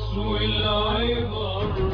تسوي العبر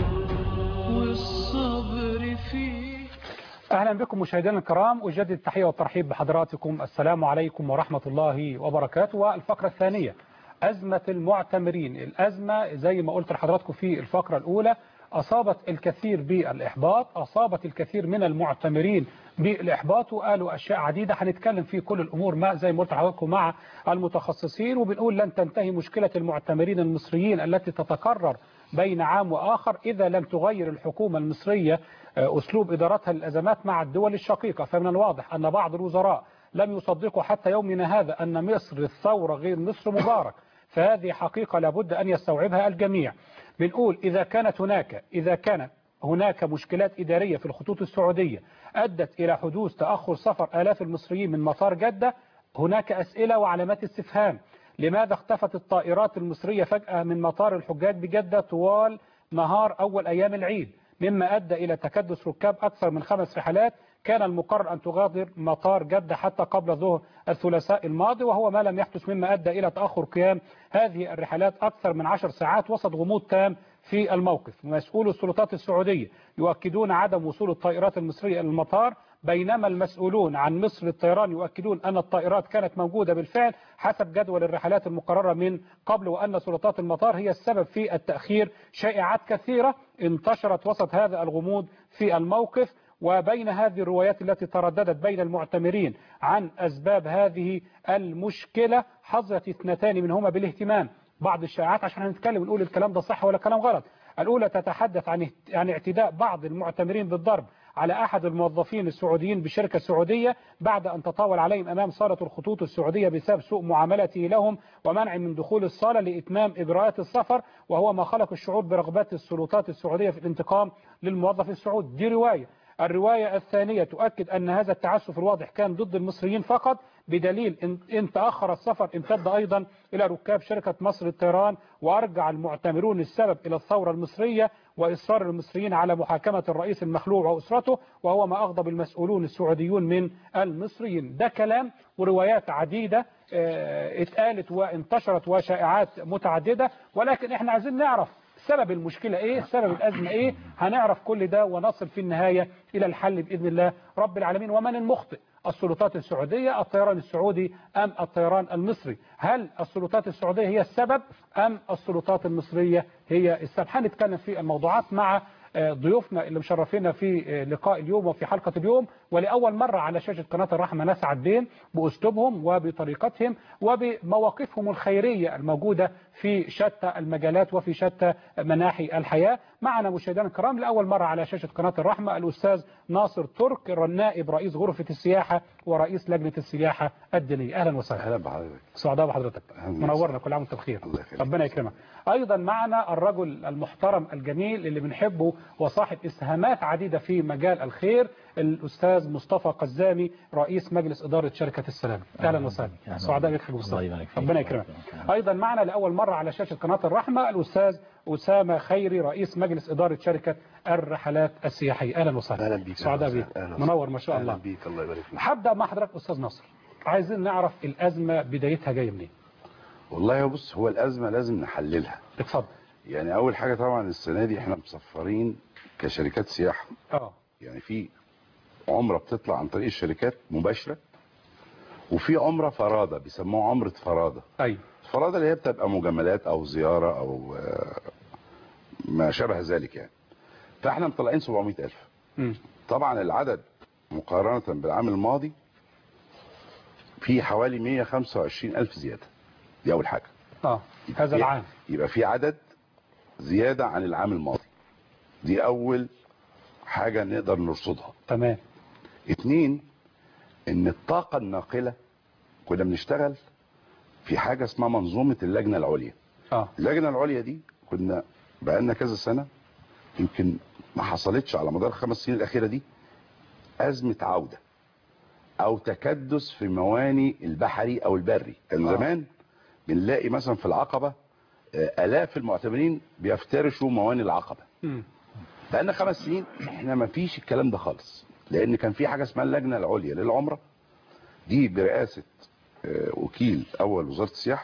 والصبر فيه أهلا بكم مشاهدينا الكرام أجدد التحية والترحيب بحضراتكم السلام عليكم ورحمة الله وبركاته والفقرة الثانية أزمة المعتمرين الأزمة زي ما قلت لحضراتكم في الفقرة الأولى أصابت الكثير بالإحباط أصابت الكثير من المعتمرين بالإحباط وقالوا أشياء عديدة هنتكلم في كل الأمور ما زي ما قلت لحضراتكم مع المتخصصين وبنقول لن تنتهي مشكلة المعتمرين المصريين التي تتكرر بين عام وآخر إذا لم تغير الحكومة المصرية أسلوب إدارتها للأزمات مع الدول الشقيقة فمن الواضح أن بعض الوزراء لم يصدقوا حتى يومنا هذا أن مصر الثورة غير مصر مبارك فهذه حقيقة لابد أن يستوعبها الجميع بنقول إذا كانت هناك إذا كانت هناك مشكلات إدارية في الخطوط السعودية أدت إلى حدوث تأخر سفر آلاف المصريين من مطار جدة هناك أسئلة وعلامات استفهام لماذا اختفت الطائرات المصرية فجأة من مطار الحجاج بجدة طوال نهار أول أيام العيد مما أدى إلى تكدس ركاب أكثر من خمس رحلات كان المقرر أن تغادر مطار جدة حتى قبل ظهر الثلاثاء الماضي وهو ما لم يحدث مما أدى إلى تأخر قيام هذه الرحلات أكثر من عشر ساعات وسط غموض تام في الموقف مسؤول السلطات السعودية يؤكدون عدم وصول الطائرات المصرية إلى المطار بينما المسؤولون عن مصر للطيران يؤكدون أن الطائرات كانت موجودة بالفعل حسب جدول الرحلات المقررة من قبل وأن سلطات المطار هي السبب في التأخير شائعات كثيرة انتشرت وسط هذا الغموض في الموقف وبين هذه الروايات التي ترددت بين المعتمرين عن أسباب هذه المشكلة حظت اثنتان منهما بالاهتمام بعض الشائعات عشان هنتكلم ونقول الكلام ده صح ولا كلام غلط الأولى تتحدث عن عن اعتداء بعض المعتمرين بالضرب على أحد الموظفين السعوديين بشركة سعودية بعد أن تطاول عليهم أمام صالة الخطوط السعودية بسبب سوء معاملته لهم ومنع من دخول الصالة لإتمام إجراءات السفر وهو ما خلق الشعور برغبات السلطات السعودية في الانتقام للموظف السعودي دي رواية الرواية الثانية تؤكد أن هذا التعسف الواضح كان ضد المصريين فقط بدليل إن, إن تأخر السفر امتد أيضا إلى ركاب شركة مصر للطيران وأرجع المعتمرون السبب إلى الثورة المصرية وإصرار المصريين على محاكمة الرئيس المخلوع وأسرته وهو ما أغضب المسؤولون السعوديون من المصريين ده كلام وروايات عديدة اتقالت وانتشرت وشائعات متعددة ولكن احنا عايزين نعرف سبب المشكلة ايه سبب الأزمة ايه هنعرف كل ده ونصل في النهاية إلى الحل بإذن الله رب العالمين ومن المخطئ السلطات السعودية الطيران السعودي أم الطيران المصري هل السلطات السعودية هي السبب أم السلطات المصرية هي السبب هنتكلم في الموضوعات مع ضيوفنا اللي مشرفينا في لقاء اليوم وفي حلقة اليوم ولأول مرة على شاشة قناة الرحمة نسعد بين بأسلوبهم وبطريقتهم وبمواقفهم الخيرية الموجودة في شتى المجالات وفي شتى مناحي الحياة معنا مشاهدينا الكرام لأول مرة على شاشة قناة الرحمة الأستاذ ناصر ترك نائب رئيس غرفة السياحة ورئيس لجنة السياحة الدينية أهلا وسهلا اهلا بحضرتك سعداء بحضرتك منورنا كل عام وانت بخير الله يخليك. ربنا يكرمك ايضا معنا الرجل المحترم الجميل اللي بنحبه وصاحب اسهامات عديده في مجال الخير الاستاذ مصطفى قزامي رئيس مجلس اداره شركه السلام اهلا وسهلا أهلا سعداء بك. بك يا الله مصطفى يبارك فيك. ربنا يكرمك ايضا معنا لاول مره على شاشه قناه الرحمه الاستاذ اسامه خيري رئيس مجلس اداره شركه الرحلات السياحيه اهلا وسهلا اهلا بيك سعداء أهلا بك وسهلا. أهلا منور وسهلا. ما شاء الله اهلا بيك الله يبارك فيك هبدا مع حضرتك استاذ ناصر عايزين نعرف الازمه بدايتها جايه منين والله يا بص هو الازمه لازم نحللها اتفضل يعني اول حاجه طبعا السنه دي احنا مسفرين كشركات سياحه اه يعني في عمره بتطلع عن طريق الشركات مباشره وفي عمره فراده بيسموها عمره فراده ايوه الفراده اللي هي بتبقى مجاملات او زياره او آه، ما شابه ذلك يعني فاحنا مطلعين 700000 امم طبعا العدد مقارنه بالعام الماضي في حوالي 125000 زياده دي اول حاجه اه هذا العام يبقى في عدد زيادة عن العام الماضي دي أول حاجة نقدر نرصدها تمام اتنين ان الطاقة الناقلة كنا بنشتغل في حاجة اسمها منظومة اللجنة العليا اه اللجنة العليا دي كنا بقالنا كذا سنة يمكن ما حصلتش على مدار الخمس سنين الأخيرة دي أزمة عودة أو تكدس في مواني البحري أو البري كان آه. زمان بنلاقي مثلا في العقبة آه، آلاف المعتمرين بيفترشوا مواني العقبة امم بقالنا خمس سنين احنا ما فيش الكلام ده خالص لان كان في حاجه اسمها اللجنه العليا للعمره دي برئاسه آه، وكيل اول وزاره السياحه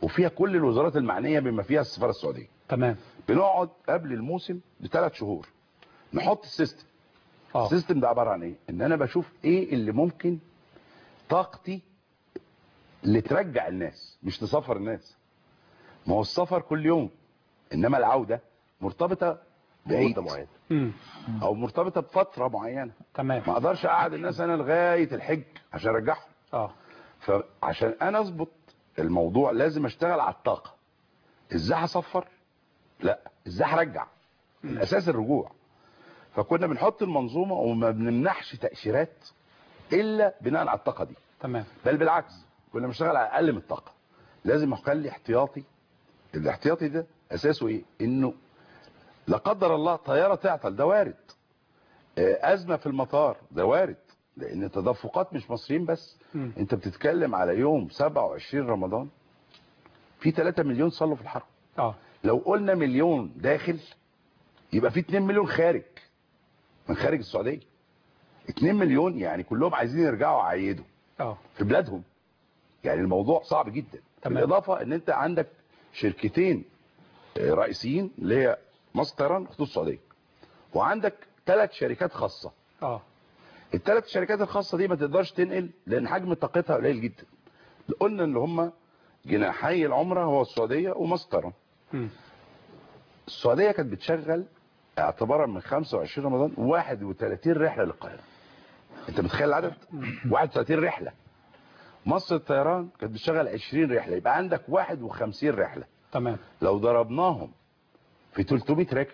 وفيها كل الوزارات المعنيه بما فيها السفاره السعوديه تمام بنقعد قبل الموسم بثلاث شهور نحط السيستم اه السيستم ده عباره عن ايه ان انا بشوف ايه اللي ممكن طاقتي اللي ترجع الناس مش تسافر الناس ما هو السفر كل يوم انما العوده مرتبطه بعيد مده معينه مم. او مرتبطه بفتره معينه تمام ما اقدرش اقعد الناس انا لغايه الحج عشان ارجعهم اه فعشان انا اظبط الموضوع لازم اشتغل على الطاقه ازاي هصفر لا ازاي هرجع الاساس الرجوع فكنا بنحط المنظومه وما بنمنحش تاشيرات الا بناء على الطاقه دي تمام بل بالعكس كنا بنشتغل على اقل من الطاقه لازم اخلي احتياطي الاحتياطي ده اساسه ايه انه لا قدر الله طياره تعطل ده وارد آه، ازمه في المطار ده وارد لان التدفقات مش مصريين بس مم. انت بتتكلم على يوم 27 رمضان في 3 مليون صلوا في الحرم اه لو قلنا مليون داخل يبقى في 2 مليون خارج من خارج السعوديه 2 مليون يعني كلهم عايزين يرجعوا عيدوا اه في بلادهم يعني الموضوع صعب جدا تمام. بالاضافه ان انت عندك شركتين آه، رئيسيين اللي هي مصر طيران وخطوط السعوديه وعندك ثلاث شركات خاصه اه الثلاث شركات الخاصه دي ما تقدرش تنقل لان حجم طاقتها قليل جدا قلنا ان هم جناحي العمره هو السعوديه ومصر طيران مم. السعوديه كانت بتشغل اعتبارا من 25 رمضان 31 رحله للقاهره انت متخيل العدد 31 رحله مصر الطيران كانت بتشغل 20 رحله يبقى عندك 51 رحله تمام لو ضربناهم في 300 راكب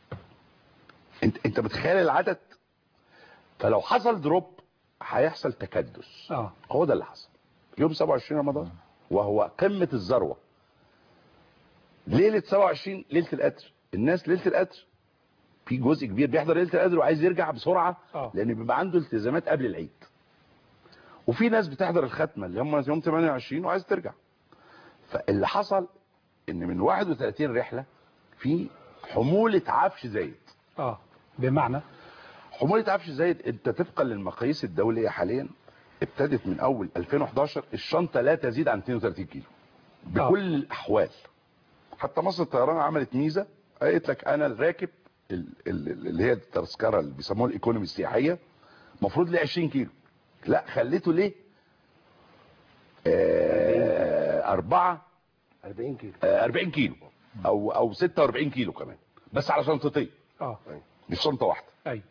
انت انت متخيل العدد فلو حصل دروب هيحصل تكدس اه هو ده اللي حصل يوم 27 رمضان وهو قمة الذروة ليلة 27 ليلة القدر الناس ليلة القدر في جزء كبير بيحضر ليلة القدر وعايز يرجع بسرعة آه. لأن بيبقى عنده التزامات قبل العيد وفي ناس بتحضر الختمة اللي هم يوم 28 وعايز ترجع فاللي حصل ان من 31 رحلة في حمولة عفش زايد اه بمعنى حمولة عفش زايد انت طبقا للمقاييس الدولية حاليا ابتدت من اول 2011 الشنطة لا تزيد عن 32 كيلو بكل الاحوال حتى مصر الطيران عملت ميزة قالت لك انا الراكب ال- ال- اللي هي التذكرة اللي بيسموها الايكونومي السياحية المفروض ليه 20 كيلو لا خليته ليه آه أربعة 40 كيلو آه 40 كيلو او او 46 كيلو كمان بس على شنطتين اه مش شنطة واحدة اي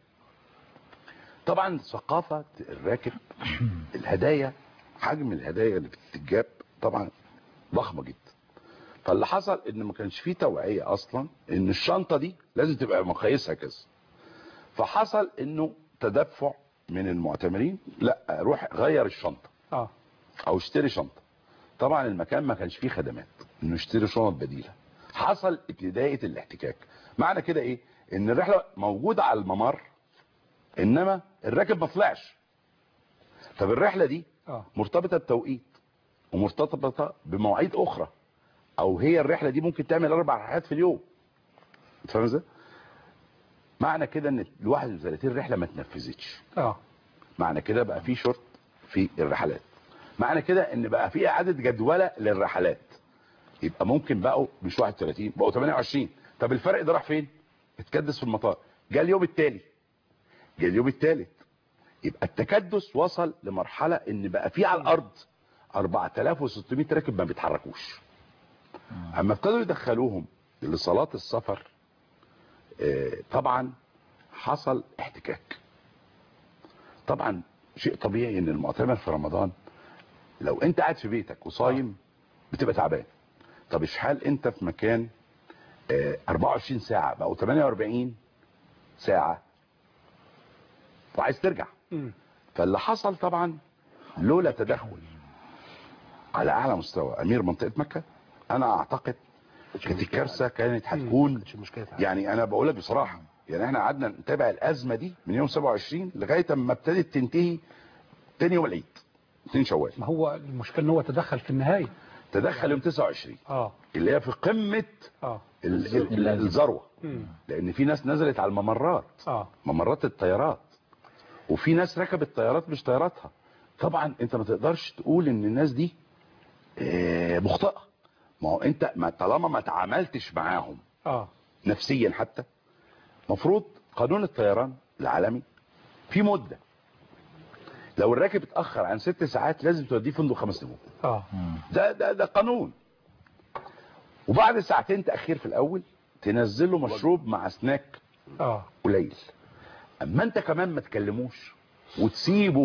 طبعا ثقافة الراكب الهدايا حجم الهدايا اللي بتتجاب طبعا ضخمة جدا فاللي حصل ان ما كانش فيه توعية اصلا ان الشنطة دي لازم تبقى مقاييسها كذا فحصل انه تدفع من المعتمرين لا روح غير الشنطة اه او اشتري شنطة طبعا المكان ما كانش فيه خدمات انه اشتري شنط بديلة حصل ابتداية الاحتكاك معنى كده ايه ان الرحلة موجودة على الممر انما الراكب ما طلعش طب الرحلة دي اه مرتبطة بتوقيت ومرتبطة بمواعيد اخرى او هي الرحلة دي ممكن تعمل اربع رحلات في اليوم أنت فاهم ازاي معنى كده ان ال 31 رحلة ما اتنفذتش اه معنى كده بقى في شرط في الرحلات معنى كده ان بقى في اعاده جدوله للرحلات يبقى ممكن بقوا مش 31 بقوا 28 طب الفرق ده راح فين اتكدس في المطار جاء اليوم التالي جاء اليوم الثالث يبقى التكدس وصل لمرحله ان بقى في على الارض 4600 راكب ما بيتحركوش اما ابتدوا يدخلوهم لصلاه السفر آه، طبعا حصل احتكاك طبعا شيء طبيعي ان المعتمر في رمضان لو انت قاعد في بيتك وصايم بتبقى تعبان طب اشحال انت في مكان آه، 24 ساعة بقوا 48 ساعة وعايز ترجع مم. فاللي حصل طبعا لولا تدخل على اعلى مستوى امير منطقة مكة انا اعتقد كانت الكارثة كانت هتكون مش المشكله يعني انا بقول لك بصراحه يعني احنا قعدنا نتابع الازمه دي من يوم 27 لغايه اما ابتدت تنتهي تاني يوم العيد 2 شوال ما هو المشكله ان هو تدخل في النهايه تدخل يوم 29 اه اللي هي في قمه اه ال- ال- ال- الذروه مم. لان في ناس نزلت على الممرات اه ممرات الطيارات وفي ناس ركبت طيارات مش طياراتها طبعا انت ما تقدرش تقول ان الناس دي آه، مخطئه ما هو انت ما طالما ما تعاملتش معاهم اه نفسيا حتى مفروض قانون الطيران العالمي في مدة لو الراكب اتأخر عن ست ساعات لازم توديه فندق خمس نجوم اه ده ده ده قانون وبعد ساعتين تأخير في الأول تنزله مشروب مع سناك اه قليل اما انت كمان ما تكلموش وتسيبه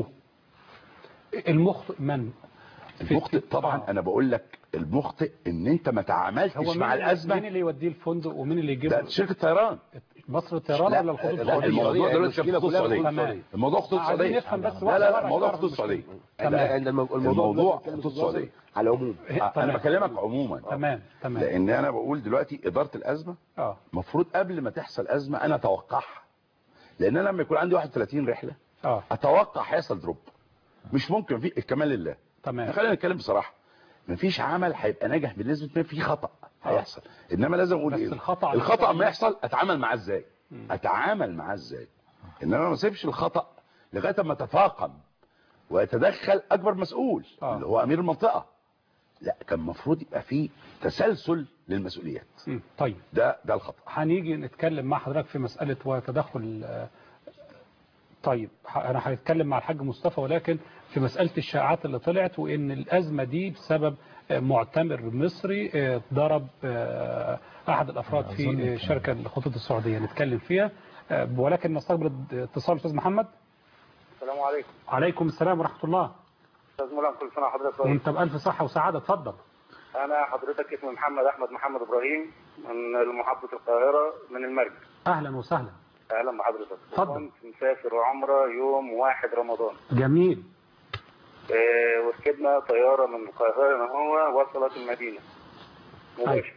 المخطئ من المخطئ طبعا آه. انا بقول لك المخطئ ان انت ما هو تعاملتش مين مع اللي- مين الازمه اللي يوديه الفندق ومين اللي يجيبه ده شركه طيران مصر الطيران لا، ولا الخطوط لا، السعوديه الموضوع دلوقتي في المشكلة خطوط كلها في السعوديه الخطوط تمام. الموضوع خطوط عايزين السعوديه نفهم بس لا واحدة لا لا واحدة الموضوع عشان خطوط نعرف السعوديه تمام. عند الم- الموضوع بنتكلم خطوط في الجزء السعوديه على العموم انا تمام. بكلمك عموما تمام تمام لان انا بقول دلوقتي اداره الازمه اه المفروض قبل ما تحصل ازمه انا اتوقعها لان انا لما يكون عندي 31 رحله اه اتوقع هيحصل دروب مش ممكن في الكمال لله تمام خلينا نتكلم بصراحه مفيش عمل هيبقى ناجح بنسبه ما في خطا هيحصل انما لازم اقول بس ايه الخطأ على الخطا فكرة ما يحصل اتعامل معاه ازاي اتعامل معاه ازاي انما ما اسيبش الخطا لغايه ما تفاقم ويتدخل اكبر مسؤول آه. اللي هو امير المنطقه لا كان المفروض يبقى في تسلسل للمسؤوليات مم. طيب ده ده الخطا هنيجي نتكلم مع حضرتك في مسألة وتدخل آه، طيب ح- انا هنتكلم مع الحاج مصطفى ولكن في مسألة الشائعات اللي طلعت وان الازمة دي بسبب آه، معتمر مصري آه، ضرب آه، احد الافراد في آه، شركة الخطوط السعودية نتكلم فيها آه، ولكن نستقبل اتصال استاذ محمد السلام عليكم عليكم السلام ورحمة الله استاذ ملهم كل سنه وحضرتك طيب وانت بألف صحة وسعادة اتفضل انا حضرتك اسمي محمد احمد محمد ابراهيم من محافظه القاهره من المرج اهلا وسهلا اهلا بحضرتك اتفضل. كنت مسافر عمره يوم واحد رمضان جميل آه، وركبنا طياره من القاهره هنا هو وصلت المدينه مباشر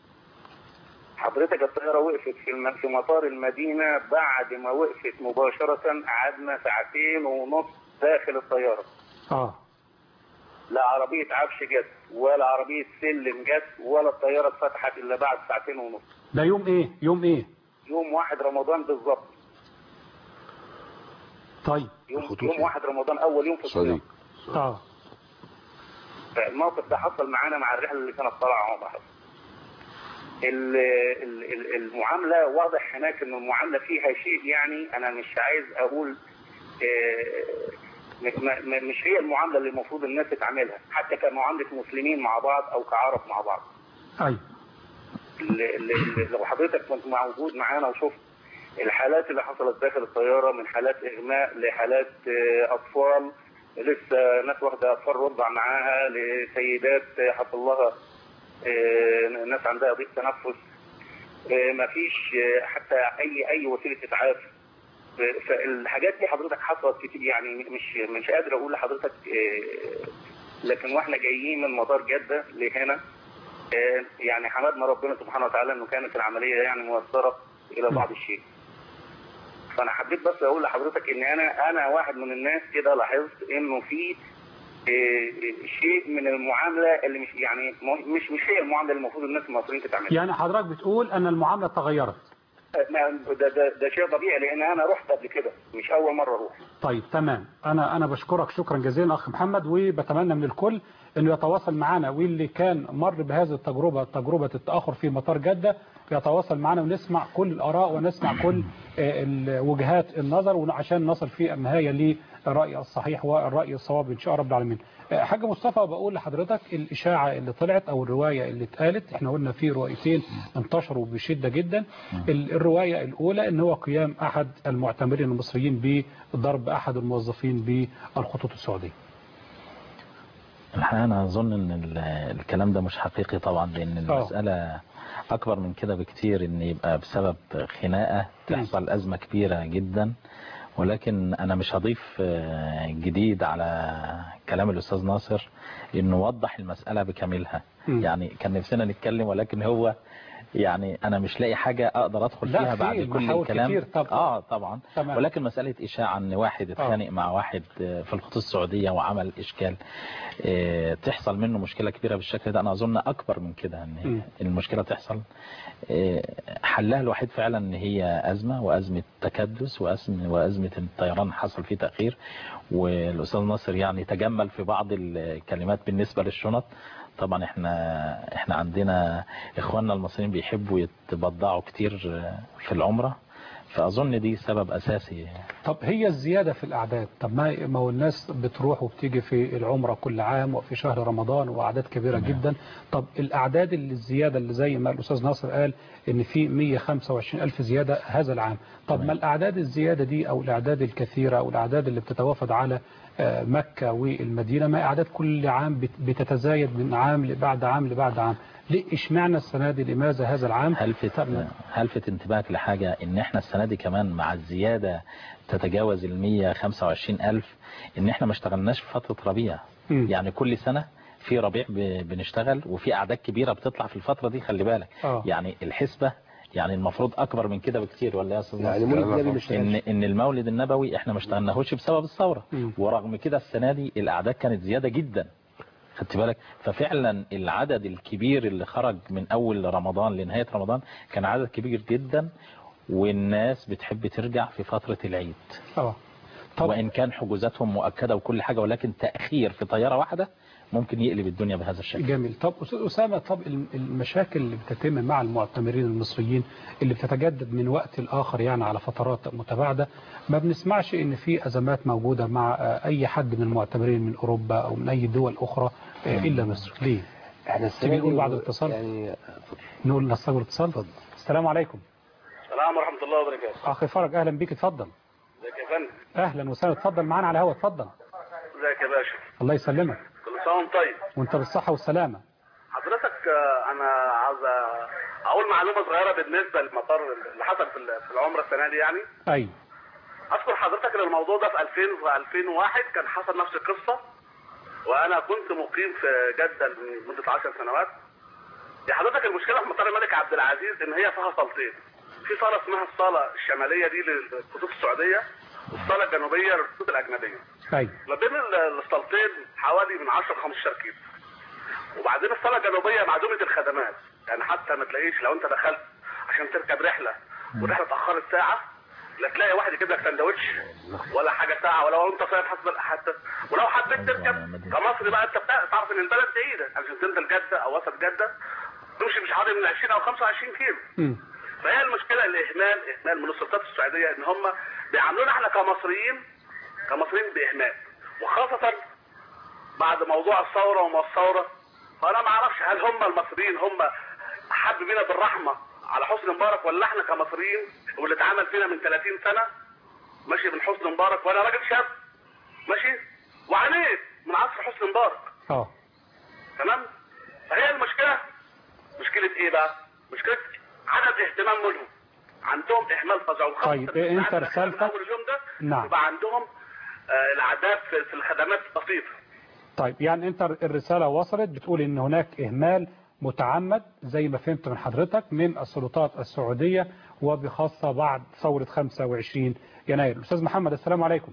حضرتك الطياره وقفت في الم... في مطار المدينه بعد ما وقفت مباشره قعدنا ساعتين ونص داخل الطياره اه لا عربية عفش جت ولا عربية سلم جت ولا الطيارة اتفتحت إلا بعد ساعتين ونص ده يوم ايه يوم ايه يوم واحد رمضان بالظبط طيب يوم, الخطوط يوم يعني. واحد رمضان أول يوم في السعوديه الصيام اه الموقف ده حصل معانا مع الرحلة اللي كانت طالعة مع بعض ال- ال- ال- المعاملة واضح هناك إن المعاملة فيها شيء يعني أنا مش عايز أقول آه، م- م- مش هي المعاملة اللي المفروض الناس تتعاملها حتى كمعاملة مسلمين مع بعض أو كعرب مع بعض ايوه ال- ال- ال- لو حضرتك كنت موجود معانا وشفت الحالات اللي حصلت داخل الطياره من حالات اغماء لحالات آه، اطفال لسه ناس واخده اطفال رضع معاها لسيدات آه، حصل لها آه، ناس عندها ضيق تنفس آه، مفيش آه، حتى اي اي وسيله اسعاف آه، فالحاجات دي حضرتك حصلت كتير يعني مش مش قادر اقول لحضرتك آه، لكن واحنا جايين من مطار جده لهنا آه، يعني حمدنا ربنا سبحانه وتعالى انه كانت العمليه يعني ميسره الى بعض الشيء. فانا حبيت بس اقول لحضرتك ان انا انا واحد من الناس كده لاحظت انه في آه، شيء من المعامله اللي مش يعني مش مش هي المعامله اللي المفروض الناس المصريين تتعامل يعني حضرتك بتقول ان المعاملة تغيرت ما- ده, ده, ده شيء طبيعي لان انا رحت قبل كده مش اول مره اروح طيب تمام انا انا بشكرك شكرا جزيلا اخ محمد وبتمنى من الكل انه يتواصل معنا واللي كان مر بهذه التجربه تجربه التاخر في مطار جده يتواصل معنا ونسمع كل الاراء ونسمع كل آه، ال- وجهات النظر وعشان نصل في النهايه للراي الصحيح والراي الصواب ان شاء رب العالمين. آه، حاج مصطفى بقول لحضرتك الاشاعه اللي طلعت او الروايه اللي اتقالت احنا قلنا في روايتين انتشروا بشده جدا ال- الروايه الاولى ان هو قيام احد المعتمرين المصريين بضرب احد الموظفين بالخطوط السعوديه. الحقيقة أنا أظن أن ال- الكلام ده مش حقيقي طبعا لأن آه. المسألة أكبر من كده بكتير أن يبقى بسبب خناقة تحصل أزمة كبيرة جدا ولكن أنا مش هضيف آه، جديد على كلام الأستاذ ناصر لأنه وضح المسألة بكاملها مم. يعني كان نفسنا نتكلم ولكن هو يعني أنا مش لاقي حاجة أقدر أدخل لا، فيها في بعد كل محاور الكلام كتير طبعا. آه طبعا تمام. ولكن مسألة إشاعة أن واحد اتخانق مع واحد آه، في الخطوط السعودية وعمل إشكال آه، تحصل منه مشكلة كبيرة بالشكل ده أنا أظن أكبر من كده م. أن المشكلة تحصل آه، حلها الوحيد فعلا أن هي أزمة وأزمة تكدس وأزمة, وأزمة الطيران حصل فيه تأخير والأستاذ ناصر يعني تجمل في بعض الكلمات بالنسبة للشنط طبعا احنا احنا عندنا اخواننا المصريين بيحبوا يتبضعوا كتير في العمرة فاظن دي سبب اساسي طب هي الزيادة في الأعداد طب ما ما هو الناس بتروح وبتيجي في العمرة كل عام وفي شهر رمضان وأعداد كبيرة جدا طب الأعداد اللي الزيادة اللي زي ما الأستاذ ناصر قال إن في 125 ألف زيادة هذا العام طب ما الأعداد الزيادة دي أو الأعداد الكثيرة أو الأعداد اللي بتتوافد على آه، مكة والمدينة ما أعداد كل عام بت- بتتزايد من عام لبعد عام لبعد عام ليه اشمعنى السنة دي لماذا هذا العام هلفت طب- هلفت انتباهك لحاجة ان احنا السنة دي كمان مع الزيادة تتجاوز ال 125 ألف ان احنا ما اشتغلناش في فترة ربيع مم. يعني كل سنة في ربيع ب- بنشتغل وفي أعداد كبيرة بتطلع في الفترة دي خلي بالك آه. يعني الحسبة يعني المفروض أكبر من كده بكتير ولا يا أستاذ يعني ناصر؟ مولد النبي مش ان ان المولد النبوي احنا ما اشتغلناهوش بسبب الثوره مم. ورغم كده السنه دي الاعداد كانت زياده جدا خدت بالك ففعلا العدد الكبير اللي خرج من اول رمضان لنهايه رمضان كان عدد كبير جدا والناس بتحب ترجع في فتره العيد اه طب وان كان حجوزاتهم مؤكده وكل حاجه ولكن تاخير في طياره واحده ممكن يقلب الدنيا بهذا الشكل جميل طب أستاذ أسامة طب الم- المشاكل اللي بتتم مع المعتمرين المصريين اللي بتتجدد من وقت لآخر يعني على فترات متباعدة ما بنسمعش إن في أزمات موجودة مع آه، أي حد من المعتمرين من أوروبا أو من أي دول أخرى آه، إلا مصر ليه؟ احنا السنة تيجي نقول دي بعد الاتصال؟ يعني نقول نستقبل اتصال السلام عليكم السلام ورحمه الله وبركاته أخي فرج أهلا بيك اتفضل ازيك يا فندم أهلا وسهلا اتفضل معانا على الهواء اتفضل ازيك يا باشا الله يسلمك كل سنه وانت طيب وأنت بالصحة والسلامة حضرتك آه، انا عاوز آه، اقول معلومه صغيره بالنسبه للمطار اللي حصل في ال- في العمره السنه دي يعني أي اذكر حضرتك ان الموضوع ده في 2000 في 2001 كان حصل نفس القصه وانا كنت مقيم في جده لمده 10 سنوات يا حضرتك المشكله في مطار الملك عبد العزيز ان هي فيها صالتين في صاله اسمها الصاله الشماليه دي للخطوط السعوديه والصاله الجنوبيه للخطوط الاجنبيه أي ما بين ال- الصالتين حوالي من 10 ل 15 كيلو وبعدين الصاله الجنوبيه معدومه الخدمات يعني حتى ما تلاقيش لو انت دخلت عشان تركب رحله والرحله اتاخرت ساعه لا تلاقي واحد يجيب لك سندوتش ولا حاجه ساعه ولا انت صاير حسب حتى ولو حبيت تركب كمصري بقى انت بتاع- تعرف ان البلد بعيده عشان تنزل جده او وسط جده تمشي مش حوالي من 20 او 25 كيلو مم. فهي المشكله الاهمال اهمال من السلطات السعوديه ان هم بيعاملونا احنا كمصريين كمصريين باهمال وخاصه بعد موضوع الثوره وما الثوره فانا ما اعرفش هل هم المصريين هم حب بينا بالرحمه على حسني مبارك ولا احنا كمصريين واللي اتعمل فينا من 30 سنه ماشي من حسني مبارك وانا راجل شاب ماشي وعانيت من عصر حسني مبارك اه تمام فهي المشكله مشكله ايه بقى مشكله عدم اهتمام منهم عندهم اهمال فظيع وخاصة طيب، إيه أنت بعد الأخير من رسالتك؟ اول اليوم ده نعم. يبقى عندهم آه، الاعداد في في الخدمات بسيطه طيب يعني انت الرسالة وصلت بتقول ان هناك اهمال متعمد زي ما فهمت من حضرتك من السلطات السعودية وبخاصة بعد ثورة 25 يناير الاستاذ محمد السلام عليكم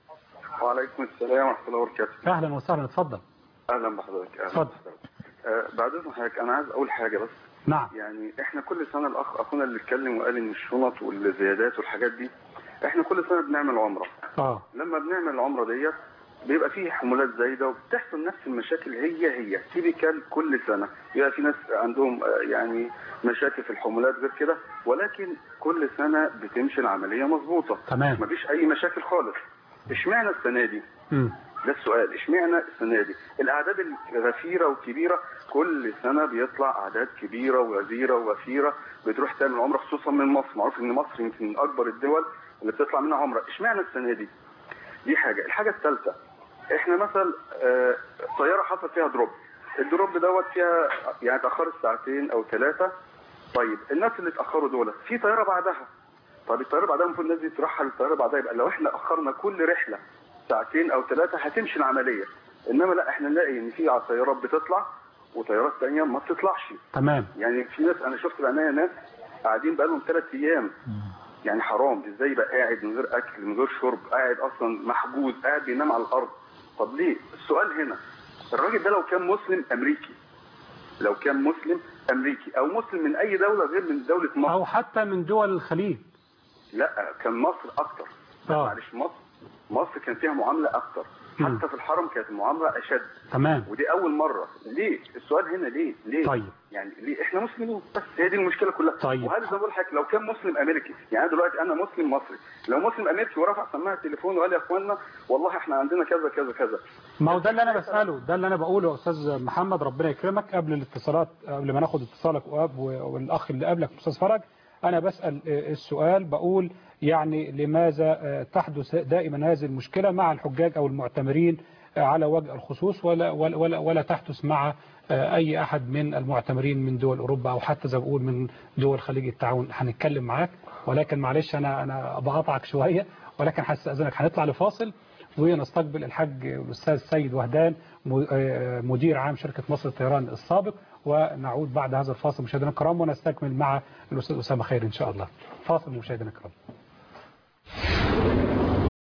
وعليكم السلام ورحمة الله وبركاته اهلا وسهلا اتفضل أهلا بحضرتك أهلا اتفضل. بحضرتك. آه بعد إذن حضرتك أنا عايز أقول حاجة بس نعم يعني إحنا كل سنة الأخ أخونا اللي اتكلم وقال إن الشنط والزيادات والحاجات دي إحنا كل سنة بنعمل عمرة اه لما بنعمل العمرة ديت بيبقى فيه حمولات زايدة وبتحصل نفس المشاكل هي هي تيبيكال كل سنة بيبقى في ناس عندهم آه، يعني مشاكل في الحمولات غير كده ولكن كل سنة بتمشي العملية مظبوطة تمام. مفيش أي مشاكل خالص اشمعنى السنة دي؟ مم. ده السؤال اشمعنى السنه دي الاعداد الغفيره والكبيره كل سنه بيطلع اعداد كبيره وغزيره ووفيره بتروح تعمل عمره خصوصا من مصر معروف ان مصر يمكن من اكبر الدول اللي بتطلع منها عمره اشمعنى السنه دي دي حاجه الحاجه الثالثه احنا مثلا آه، طياره حصل فيها دروب الدروب دوت فيها يعني اتاخرت ساعتين او ثلاثه طيب الناس اللي اتاخروا دول في طياره بعدها طب الطياره بعدها المفروض الناس دي ترحل الطياره بعدها يبقى لو احنا اخرنا كل رحله ساعتين او ثلاثه هتمشي العمليه انما لا احنا نلاقي ان في طيارات بتطلع وطيارات ثانيه ما بتطلعش تمام يعني في ناس انا شفت بعناية ناس قاعدين بقالهم ثلاث ايام يعني حرام ازاي يبقى قاعد من غير اكل من غير شرب قاعد اصلا محجوز قاعد بينام على الارض طب ليه السؤال هنا الراجل ده لو كان مسلم امريكي لو كان مسلم امريكي او مسلم من اي دوله غير من دوله مصر او حتى من دول الخليج لا كان مصر اكتر آه. معلش مصر مصر كان فيها معامله اكتر مم. حتى في الحرم كانت المعامله اشد تمام ودي اول مره ليه السؤال هنا ليه ليه طيب. يعني ليه احنا مسلمين بس هي دي المشكله كلها طيب. وهذا زي ما بقول لحضرتك لو كان مسلم امريكي يعني أنا دلوقتي انا مسلم مصري لو مسلم امريكي ورفع سماعه التليفون وقال يا اخوانا والله احنا عندنا كذا كذا كذا ما هو ده اللي انا بساله ده اللي انا بقوله يا استاذ محمد ربنا يكرمك قبل الاتصالات قبل ما ناخد اتصالك وأب- والاخ اللي قبلك استاذ فرج انا بسال السؤال بقول يعني لماذا تحدث دائما هذه المشكله مع الحجاج او المعتمرين على وجه الخصوص ولا ولا ولا, ولا تحدث مع اي احد من المعتمرين من دول اوروبا او حتى زي ما بقول من دول خليج التعاون هنتكلم معاك ولكن معلش انا انا بقاطعك شويه ولكن هستاذنك هنطلع لفاصل ونستقبل الحاج الاستاذ سيد وهدان م- آه، مدير عام شركه مصر الطيران السابق ونعود بعد هذا الفاصل مشاهدينا الكرام ونستكمل مع الاستاذ اسامه خير ان شاء الله فاصل مشاهدينا الكرام